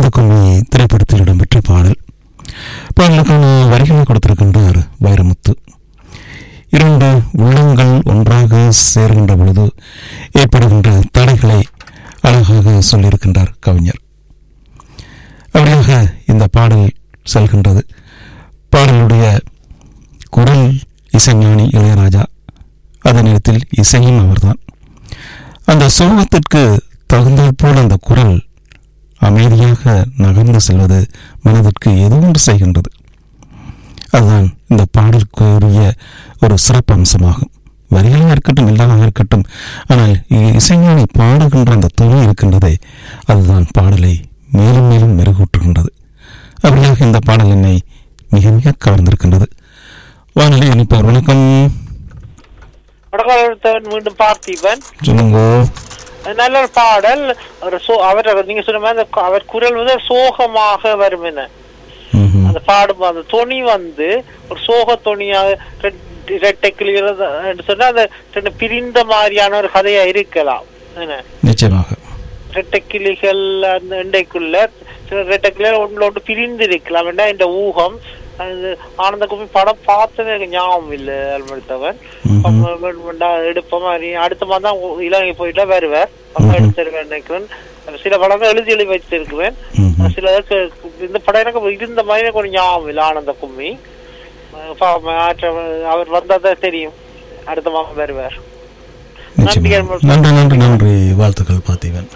கும்மி திரைப்படத்தில் இடம்பெற்ற பாடல் பாடலுக்கான வரிகளை கொடுத்திருக்கின்றார் வைரமுத்து இரண்டு உள்ளங்கள் ஒன்றாக சேர்கின்ற பொழுது ஏற்படுகின்ற தடைகளை அழகாக சொல்லியிருக்கின்றார் கவிஞர் அப்படியாக இந்த பாடல் செல்கின்றது பாடலுடைய குரல் இசைஞானி இளையராஜா அதே நேரத்தில் இசையும் அவர்தான் அந்த சோகத்திற்கு தகுந்தாற் போல் அந்த குரல் அமைதியாக நகர்ந்து செல்வது மனதிற்கு ஏதோ ஒன்று செய்கின்றது அதுதான் இந்த பாடலுக்குரிய ஒரு சிறப்பு அம்சமாகும் வரிகளாக இருக்கட்டும் இல்லாதாக இருக்கட்டும் ஆனால் இ- இசைஞானி பாடுகின்ற அந்த துணி இருக்கின்றதே அதுதான் பாடலை மேலும் மேலும் மெருகூட்டுகின்றது அப்படியாக இந்த பாடல் என்னை மிக மிக கவர்ந்திருக்கின்றது வானிலை அனுப்பார் வணக்கம் வடகாலத்தவன் மீண்டும் பார்த்திபன் சொல்லுங்க நல்ல ஒரு பாடல் ஒரு சோ அவர் நீங்க சொன்ன மாதிரி அந்த அவர் குரல் வந்து சோகமாக வரும் என்ன ம்ஹும். அந்த பாடும் அந்த தொனி வந்து ஒரு சோக தொனியாக இரட்டை கிளியர் சொன்னா அந்த ரெண்டு பிரிந்த மாதிரியான ஒரு கதையா இருக்கலாம் என்ன நிச்சயமாக ரெட்டை கிளிகள் அந்த இண்டைக்குள்ள சில ரெட்டை கிளிகள் ஒன்று ஒன்று பிரிந்து இருக்கலாம் வேண்டா இந்த ஊகம் அது ஆனந்த கும்மி படம் பார்த்தது எனக்கு ஞாபகம் இல்லை அல்மடுத்தவன் எடுப்ப மாதிரி அடுத்த மாதம் தான் உ- இலங்கை போயிட்டா வருவார் அப்ப எடுத்துருவேன் நினைக்கிறேன் சில படங்கள் எழுதி எழுதி வச்சிருக்குவேன் ம்ஹும். சில இதுக்கு இந்த படம் எனக்கு இருந்த மாதிரி எனக்கு ஒரு ஞாபகம் இல்லை ஆனந்த கும்மி அஹ் பா- மாற்ற- அவர் வந்தா தெரியும் அடுத்த மாதம் வருவார் நன்றி நிச்சயமாக நன்றி நன்றி நன்றி வாழ்த்துக்கள் பார்த்தீவன்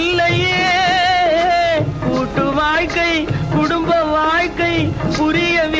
புரியவில்லையே கூட்டு வாழ்க்கை குடும்ப வாழ்க்கை புரியவில்லை